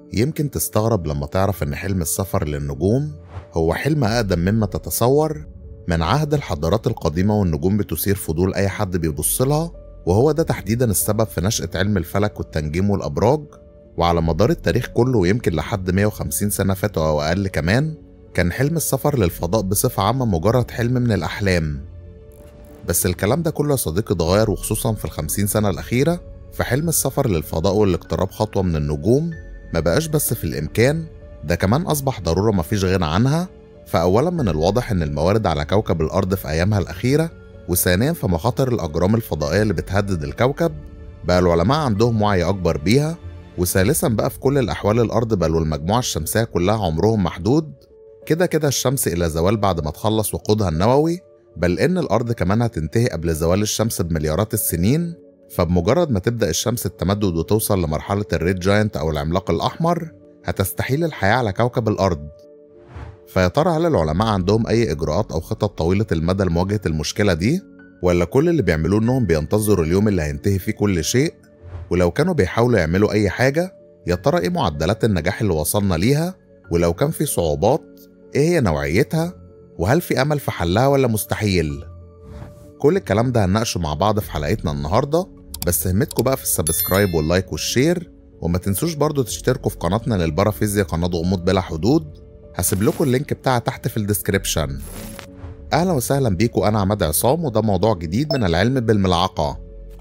يمكن تستغرب لما تعرف إن حلم السفر للنجوم هو حلم أقدم مما تتصور من عهد الحضارات القديمة والنجوم بتثير فضول أي حد بيبص لها وهو ده تحديدا السبب في نشأة علم الفلك والتنجيم والأبراج وعلى مدار التاريخ كله ويمكن لحد 150 سنة فاتوا أو أقل كمان كان حلم السفر للفضاء بصفة عامة مجرد حلم من الأحلام بس الكلام ده كله يا صديقي اتغير وخصوصا في الخمسين سنة الأخيرة فحلم السفر للفضاء والاقتراب خطوة من النجوم ما بقاش بس في الإمكان ده كمان أصبح ضرورة مفيش غنى عنها فأولا من الواضح إن الموارد على كوكب الأرض في أيامها الأخيرة وثانيا في مخاطر الأجرام الفضائية اللي بتهدد الكوكب بقى العلماء عندهم وعي أكبر بيها وثالثا بقى في كل الأحوال الأرض بل والمجموعة الشمسية كلها عمرهم محدود كده كده الشمس إلى زوال بعد ما تخلص وقودها النووي بل إن الأرض كمان هتنتهي قبل زوال الشمس بمليارات السنين فبمجرد ما تبدأ الشمس التمدد وتوصل لمرحلة الريد جاينت أو العملاق الأحمر هتستحيل الحياة على كوكب الأرض فيا ترى هل العلماء عندهم أي إجراءات أو خطط طويلة المدى لمواجهة المشكلة دي؟ ولا كل اللي بيعملوه إنهم بينتظروا اليوم اللي هينتهي فيه كل شيء؟ ولو كانوا بيحاولوا يعملوا أي حاجة يا ترى إيه معدلات النجاح اللي وصلنا ليها؟ ولو كان في صعوبات إيه هي نوعيتها؟ وهل في أمل في حلها ولا مستحيل؟ كل الكلام ده هنناقشه مع بعض في حلقتنا النهارده بس همتكم بقى في السبسكرايب واللايك والشير وما تنسوش برضو تشتركوا في قناتنا للبارافيزياء قناة غموض بلا حدود هسيب لكم اللينك بتاعها تحت في الديسكريبشن اهلا وسهلا بيكم انا عماد عصام وده موضوع جديد من العلم بالملعقة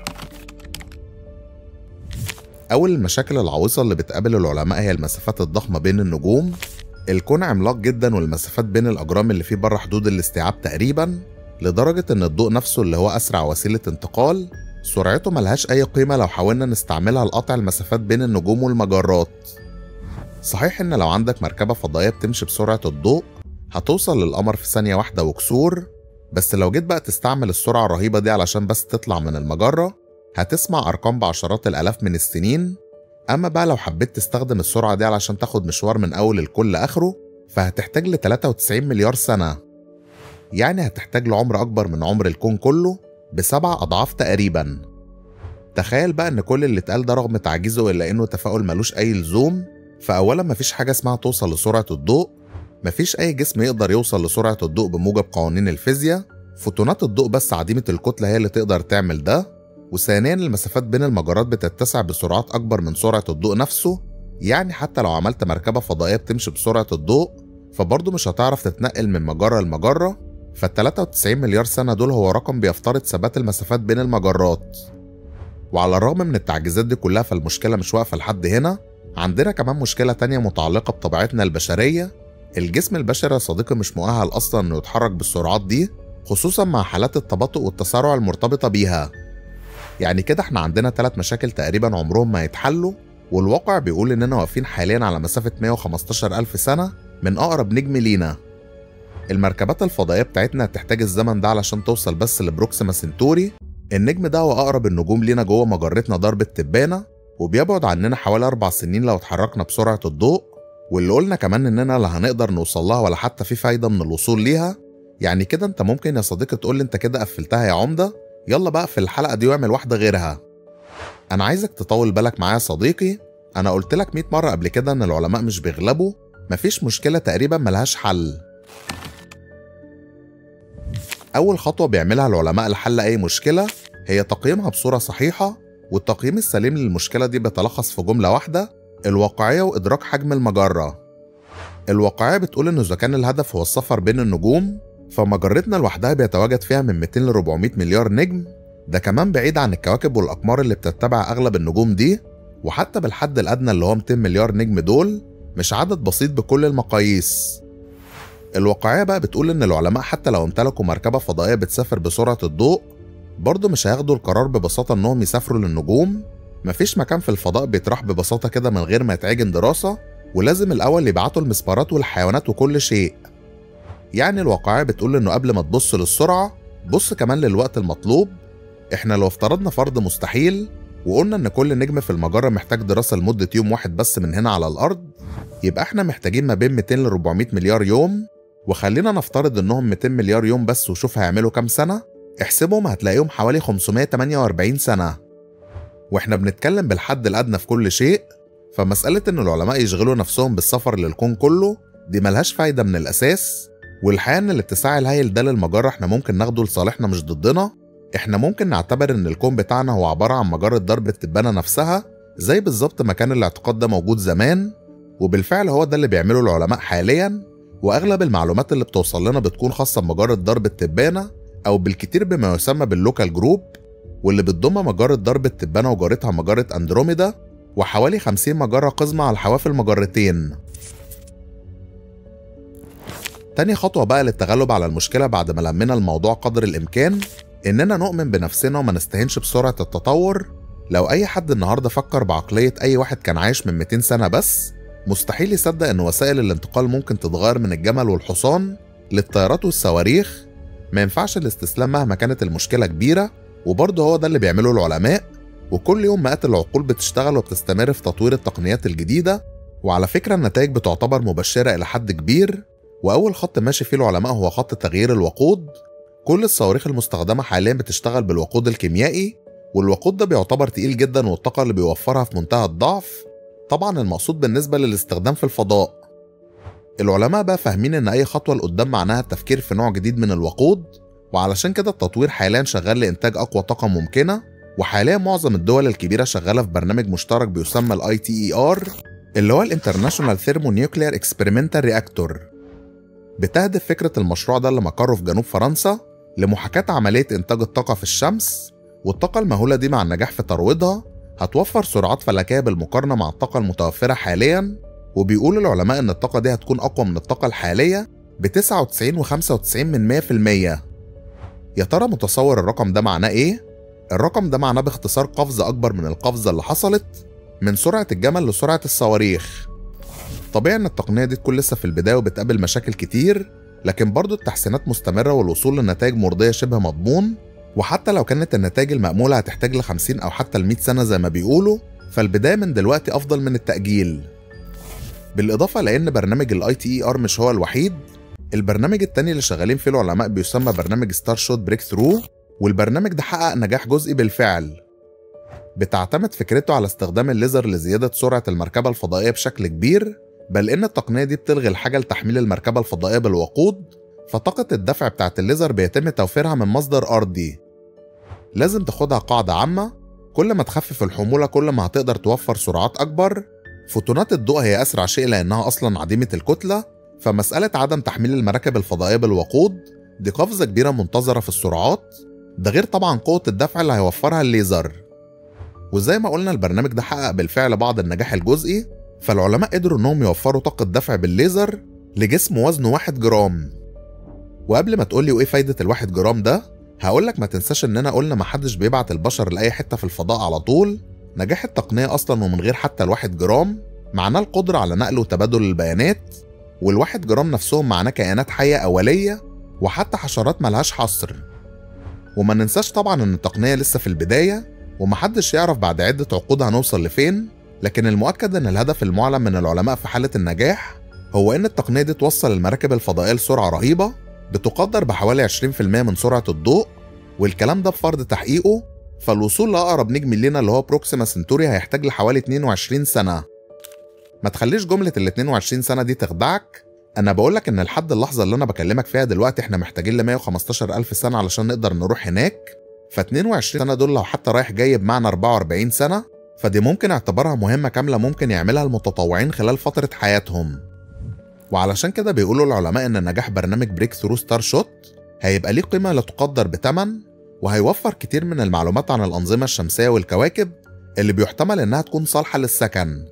اول المشاكل العويصة اللي بتقابل العلماء هي المسافات الضخمة بين النجوم الكون عملاق جدا والمسافات بين الاجرام اللي فيه بره حدود الاستيعاب تقريبا لدرجة ان الضوء نفسه اللي هو اسرع وسيلة انتقال سرعته ملهاش أي قيمة لو حاولنا نستعملها لقطع المسافات بين النجوم والمجرات صحيح إن لو عندك مركبة فضائية بتمشي بسرعة الضوء هتوصل للقمر في ثانية واحدة وكسور بس لو جيت بقى تستعمل السرعة الرهيبة دي علشان بس تطلع من المجرة هتسمع أرقام بعشرات الآلاف من السنين أما بقى لو حبيت تستخدم السرعة دي علشان تاخد مشوار من أول الكل لآخره فهتحتاج ل 93 مليار سنة يعني هتحتاج لعمر أكبر من عمر الكون كله بسبع أضعاف تقريبا تخيل بقى إن كل اللي اتقال ده رغم تعجيزه إلا إنه تفاؤل ملوش أي لزوم فأولا مفيش حاجة اسمها توصل لسرعة الضوء مفيش أي جسم يقدر يوصل لسرعة الضوء بموجب قوانين الفيزياء فوتونات الضوء بس عديمة الكتلة هي اللي تقدر تعمل ده وثانيا المسافات بين المجرات بتتسع بسرعات أكبر من سرعة الضوء نفسه يعني حتى لو عملت مركبة فضائية بتمشي بسرعة الضوء فبرضه مش هتعرف تتنقل من مجرة لمجرة فال 93 مليار سنة دول هو رقم بيفترض ثبات المسافات بين المجرات وعلى الرغم من التعجيزات دي كلها فالمشكلة مش واقفة لحد هنا عندنا كمان مشكلة تانية متعلقة بطبيعتنا البشرية الجسم البشري يا صديقي مش مؤهل أصلا إنه يتحرك بالسرعات دي خصوصا مع حالات التباطؤ والتسارع المرتبطة بيها يعني كده احنا عندنا ثلاث مشاكل تقريبا عمرهم ما يتحلوا والواقع بيقول إننا واقفين حاليا على مسافة 115 ألف سنة من أقرب نجم لينا المركبات الفضائية بتاعتنا هتحتاج الزمن ده علشان توصل بس لبروكسيما سنتوري النجم ده هو أقرب النجوم لينا جوه مجرتنا درب التبانة وبيبعد عننا حوالي أربع سنين لو اتحركنا بسرعة الضوء واللي قلنا كمان إننا لا هنقدر نوصل لها ولا حتى في فايدة من الوصول ليها يعني كده أنت ممكن يا صديقي تقول لي أنت كده قفلتها يا عمدة يلا بقى في الحلقة دي واعمل واحدة غيرها أنا عايزك تطول بالك معايا يا صديقي أنا قلت لك 100 مرة قبل كده إن العلماء مش بيغلبوا مفيش مشكلة تقريبا ملهاش حل أول خطوة بيعملها العلماء لحل أي مشكلة هي تقييمها بصورة صحيحة والتقييم السليم للمشكلة دي بيتلخص في جملة واحدة الواقعية وإدراك حجم المجرة الواقعية بتقول إن إذا كان الهدف هو السفر بين النجوم فمجرتنا لوحدها بيتواجد فيها من 200 ل 400 مليار نجم ده كمان بعيد عن الكواكب والأقمار اللي بتتبع أغلب النجوم دي وحتى بالحد الأدنى اللي هو 200 مليار نجم دول مش عدد بسيط بكل المقاييس الواقعية بقى بتقول إن العلماء حتى لو امتلكوا مركبة فضائية بتسافر بسرعة الضوء برضه مش هياخدوا القرار ببساطة إنهم يسافروا للنجوم مفيش مكان في الفضاء بيتراح ببساطة كده من غير ما يتعجن دراسة ولازم الأول يبعتوا المسبارات والحيوانات وكل شيء يعني الواقعية بتقول إنه قبل ما تبص للسرعة بص كمان للوقت المطلوب إحنا لو افترضنا فرض مستحيل وقلنا إن كل نجم في المجرة محتاج دراسة لمدة يوم واحد بس من هنا على الأرض يبقى إحنا محتاجين ما بين 200 ل 400 مليار يوم وخلينا نفترض إنهم 200 مليار يوم بس وشوف هيعملوا كام سنة احسبهم هتلاقيهم حوالي 548 سنة واحنا بنتكلم بالحد الأدنى في كل شيء فمسألة إن العلماء يشغلوا نفسهم بالسفر للكون كله دي ملهاش فايدة من الأساس والحقيقة إن الاتساع الهائل ده للمجرة إحنا ممكن ناخده لصالحنا مش ضدنا إحنا ممكن نعتبر إن الكون بتاعنا هو عبارة عن مجرة درب التبانة نفسها زي بالظبط ما كان الاعتقاد ده موجود زمان وبالفعل هو ده اللي بيعمله العلماء حاليا وأغلب المعلومات اللي بتوصل لنا بتكون خاصة بمجرة درب التبانة أو بالكتير بما يسمى باللوكال جروب واللي بتضم مجرة درب التبانة وجارتها مجرة أندروميدا وحوالي 50 مجرة قزمة على حواف المجرتين تاني خطوة بقى للتغلب على المشكلة بعد ما لمينا الموضوع قدر الإمكان إننا نؤمن بنفسنا وما نستهينش بسرعة التطور لو أي حد النهاردة فكر بعقلية أي واحد كان عايش من 200 سنة بس مستحيل يصدق إن وسائل الانتقال ممكن تتغير من الجمل والحصان للطيارات والصواريخ ما ينفعش الاستسلام مهما كانت المشكلة كبيرة وبرضه هو ده اللي بيعمله العلماء وكل يوم مئات العقول بتشتغل وبتستمر في تطوير التقنيات الجديدة وعلى فكرة النتائج بتعتبر مبشرة إلى حد كبير وأول خط ماشي فيه العلماء هو خط تغيير الوقود كل الصواريخ المستخدمة حاليا بتشتغل بالوقود الكيميائي والوقود ده بيعتبر تقيل جدا والطاقة اللي بيوفرها في منتهى الضعف طبعا المقصود بالنسبة للاستخدام في الفضاء العلماء بقى فاهمين ان اي خطوة لقدام معناها التفكير في نوع جديد من الوقود وعلشان كده التطوير حاليا شغال لانتاج اقوى طاقة ممكنة وحاليا معظم الدول الكبيرة شغالة في برنامج مشترك بيسمى الاي تي اي ار اللي هو الانترناشونال ثيرمو نيوكلير اكسبيرمنتال رياكتور بتهدف فكرة المشروع ده اللي مقره في جنوب فرنسا لمحاكاة عملية إنتاج الطاقة في الشمس والطاقة المهولة دي مع النجاح في ترويضها هتوفر سرعات فلكية بالمقارنة مع الطاقة المتوفرة حاليا وبيقول العلماء إن الطاقة دي هتكون أقوى من الطاقة الحالية ب 99 و 95 من 100% يا ترى متصور الرقم ده معناه إيه؟ الرقم ده معناه باختصار قفزة أكبر من القفزة اللي حصلت من سرعة الجمل لسرعة الصواريخ طبيعي إن التقنية دي تكون لسه في البداية وبتقابل مشاكل كتير لكن برضه التحسينات مستمرة والوصول لنتائج مرضية شبه مضمون وحتى لو كانت النتائج المأمولة هتحتاج ل 50 أو حتى ل 100 سنة زي ما بيقولوا فالبداية من دلوقتي أفضل من التأجيل بالإضافة لأن برنامج الاي تي اي ار مش هو الوحيد البرنامج التاني اللي شغالين فيه العلماء بيسمى برنامج ستار شوت بريك ثرو والبرنامج ده حقق نجاح جزئي بالفعل بتعتمد فكرته على استخدام الليزر لزيادة سرعة المركبة الفضائية بشكل كبير بل إن التقنية دي بتلغي الحاجة لتحميل المركبة الفضائية بالوقود فطاقة الدفع بتاعة الليزر بيتم توفيرها من مصدر أرضي لازم تاخدها قاعدة عامة كل ما تخفف الحمولة كل ما هتقدر توفر سرعات أكبر فوتونات الضوء هي أسرع شيء لأنها أصلا عديمة الكتلة فمسألة عدم تحميل المراكب الفضائية بالوقود دي قفزة كبيرة منتظرة في السرعات ده غير طبعا قوة الدفع اللي هيوفرها الليزر وزي ما قلنا البرنامج ده حقق بالفعل بعض النجاح الجزئي فالعلماء قدروا انهم يوفروا طاقة دفع بالليزر لجسم وزنه 1 جرام وقبل ما تقولي وايه فايدة الواحد جرام ده هقولك ما تنساش اننا قلنا محدش بيبعت البشر لأي حتة في الفضاء على طول نجاح التقنية أصلا ومن غير حتى الواحد جرام معناه القدرة على نقل وتبادل البيانات والواحد جرام نفسهم معناه كائنات حية أولية وحتى حشرات ملهاش حصر وما ننساش طبعا ان التقنية لسه في البداية ومحدش يعرف بعد عدة عقود هنوصل لفين لكن المؤكد ان الهدف المعلن من العلماء في حالة النجاح هو ان التقنية دي توصل المراكب الفضائية لسرعة رهيبة بتقدر بحوالي 20% من سرعة الضوء والكلام ده بفرض تحقيقه فالوصول لأقرب نجم لينا اللي هو بروكسيما سنتوري هيحتاج لحوالي 22 سنة ما تخليش جملة ال 22 سنة دي تخدعك أنا بقولك إن لحد اللحظة اللي أنا بكلمك فيها دلوقتي إحنا محتاجين ل 115 ألف سنة علشان نقدر نروح هناك ف 22 سنة دول لو حتى رايح جاي بمعنى 44 سنة فدي ممكن اعتبارها مهمة كاملة ممكن يعملها المتطوعين خلال فترة حياتهم وعلشان كده بيقولوا العلماء إن نجاح برنامج بريك ثرو ستار شوت هيبقى ليه قيمة لا تقدر بتمن وهيوفر كتير من المعلومات عن الأنظمة الشمسية والكواكب اللي بيحتمل إنها تكون صالحة للسكن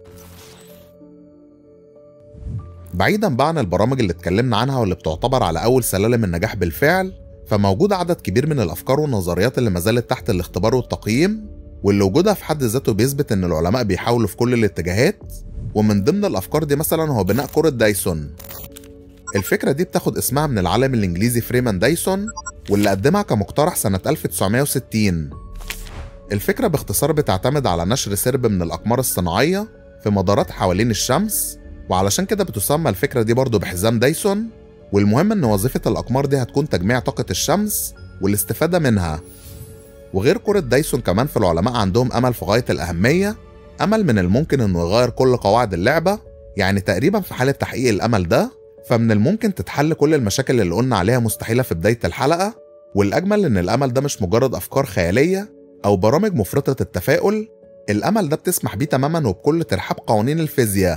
بعيدا بقى عن البرامج اللي اتكلمنا عنها واللي بتعتبر على أول سلالم النجاح بالفعل فموجود عدد كبير من الأفكار والنظريات اللي ما زالت تحت الاختبار والتقييم واللي وجودها في حد ذاته بيثبت إن العلماء بيحاولوا في كل الاتجاهات ومن ضمن الأفكار دي مثلا هو بناء كرة دايسون الفكرة دي بتاخد اسمها من العالم الإنجليزي فريمان دايسون واللي قدمها كمقترح سنة 1960 الفكرة باختصار بتعتمد على نشر سرب من الأقمار الصناعية في مدارات حوالين الشمس وعلشان كده بتسمى الفكرة دي برضه بحزام دايسون والمهم إن وظيفة الأقمار دي هتكون تجميع طاقة الشمس والاستفادة منها وغير كرة دايسون كمان في العلماء عندهم أمل في غاية الأهمية أمل من الممكن إنه يغير كل قواعد اللعبة يعني تقريبا في حالة تحقيق الأمل ده فمن الممكن تتحل كل المشاكل اللي قلنا عليها مستحيلة في بداية الحلقة والأجمل إن الأمل ده مش مجرد أفكار خيالية أو برامج مفرطة التفاؤل الأمل ده بتسمح بيه تماما وبكل ترحاب قوانين الفيزياء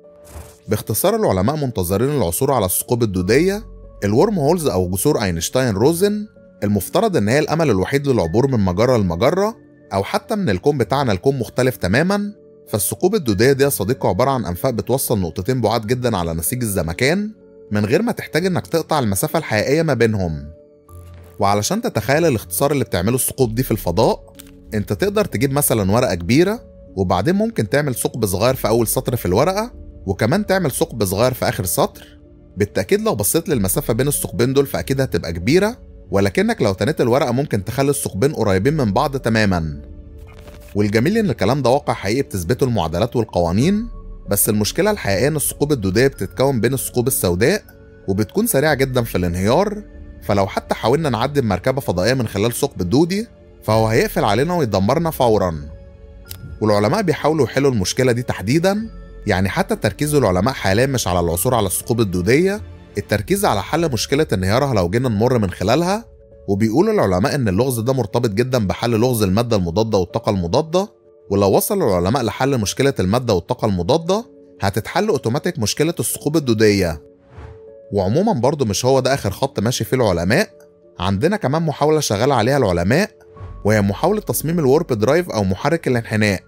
باختصار العلماء منتظرين العثور على الثقوب الدودية الورم هولز أو جسور أينشتاين روزن المفترض إن هي الأمل الوحيد للعبور من مجرة لمجرة أو حتى من الكون بتاعنا لكون مختلف تماما فالثقوب الدودية دي يا صديقي عبارة عن أنفاق بتوصل نقطتين بعاد جدا على نسيج الزمكان من غير ما تحتاج إنك تقطع المسافة الحقيقية ما بينهم وعلشان تتخيل الاختصار اللي بتعمله الثقوب دي في الفضاء انت تقدر تجيب مثلا ورقة كبيرة وبعدين ممكن تعمل ثقب صغير في أول سطر في الورقة وكمان تعمل ثقب صغير في آخر سطر بالتأكيد لو بصيت للمسافة بين الثقبين دول فأكيد هتبقى كبيرة ولكنك لو تنيت الورقة ممكن تخلي الثقبين قريبين من بعض تماما والجميل إن الكلام ده واقع حقيقي بتثبته المعادلات والقوانين بس المشكلة الحقيقية إن الثقوب الدودية بتتكون بين الثقوب السوداء وبتكون سريعة جدا في الانهيار فلو حتى حاولنا نعدي بمركبة فضائية من خلال ثقب الدودي فهو هيقفل علينا ويدمرنا فورا والعلماء بيحاولوا يحلوا المشكلة دي تحديدا يعني حتى تركيز العلماء حاليا مش على العثور على الثقوب الدودية التركيز على حل مشكلة انهيارها لو جينا نمر من خلالها وبيقولوا العلماء ان اللغز ده مرتبط جدا بحل لغز المادة المضادة والطاقة المضادة ولو وصل العلماء لحل مشكلة المادة والطاقة المضادة هتتحل اوتوماتيك مشكلة الثقوب الدودية وعموما برضه مش هو ده اخر خط ماشي فيه العلماء عندنا كمان محاولة شغال عليها العلماء وهي محاولة تصميم الورب درايف أو محرك الانحناء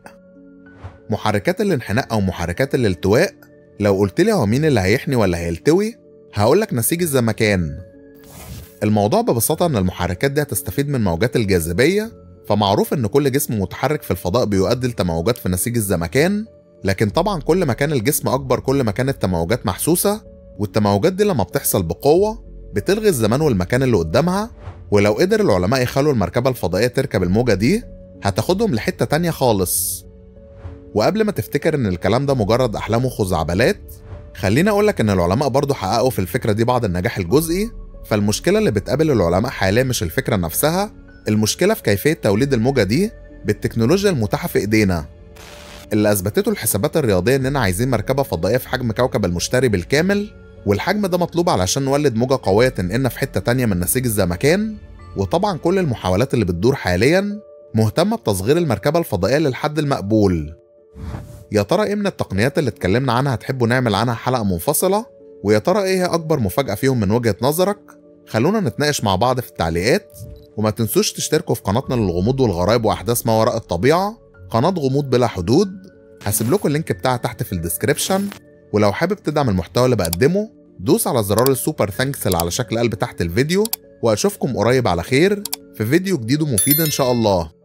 محركات الانحناء أو محركات الالتواء لو قلت لي هو مين اللي هيحني ولا هيلتوي هقولك نسيج الزمكان الموضوع ببساطة إن المحركات دي هتستفيد من موجات الجاذبية فمعروف إن كل جسم متحرك في الفضاء بيؤدي لتموجات في نسيج الزمكان لكن طبعا كل ما كان الجسم أكبر كل ما كانت التموجات محسوسة والتموجات دي لما بتحصل بقوة بتلغي الزمان والمكان اللي قدامها ولو قدر العلماء يخلوا المركبة الفضائية تركب الموجة دي هتاخدهم لحتة تانية خالص وقبل ما تفتكر ان الكلام ده مجرد احلام وخزعبلات خليني اقولك ان العلماء برضو حققوا في الفكرة دي بعض النجاح الجزئي فالمشكلة اللي بتقابل العلماء حاليا مش الفكرة نفسها المشكلة في كيفية توليد الموجة دي بالتكنولوجيا المتاحة في ايدينا اللي اثبتته الحسابات الرياضية اننا عايزين مركبة فضائية في حجم كوكب المشتري بالكامل والحجم ده مطلوب علشان نولد موجة قوية تنقلنا في حتة تانية من نسيج الزمكان وطبعا كل المحاولات اللي بتدور حاليا مهتمة بتصغير المركبة الفضائية للحد المقبول يا ترى ايه من التقنيات اللي اتكلمنا عنها تحبوا نعمل عنها حلقة منفصلة ويا ترى ايه هي اكبر مفاجأة فيهم من وجهة نظرك خلونا نتناقش مع بعض في التعليقات وما تنسوش تشتركوا في قناتنا للغموض والغرائب واحداث ما وراء الطبيعة قناة غموض بلا حدود هسيب لكم اللينك بتاعها تحت في الديسكريبشن ولو حابب تدعم المحتوى اللي بقدمه دوس على زرار السوبر ثانكس اللي على شكل قلب تحت الفيديو واشوفكم قريب على خير في فيديو جديد ومفيد ان شاء الله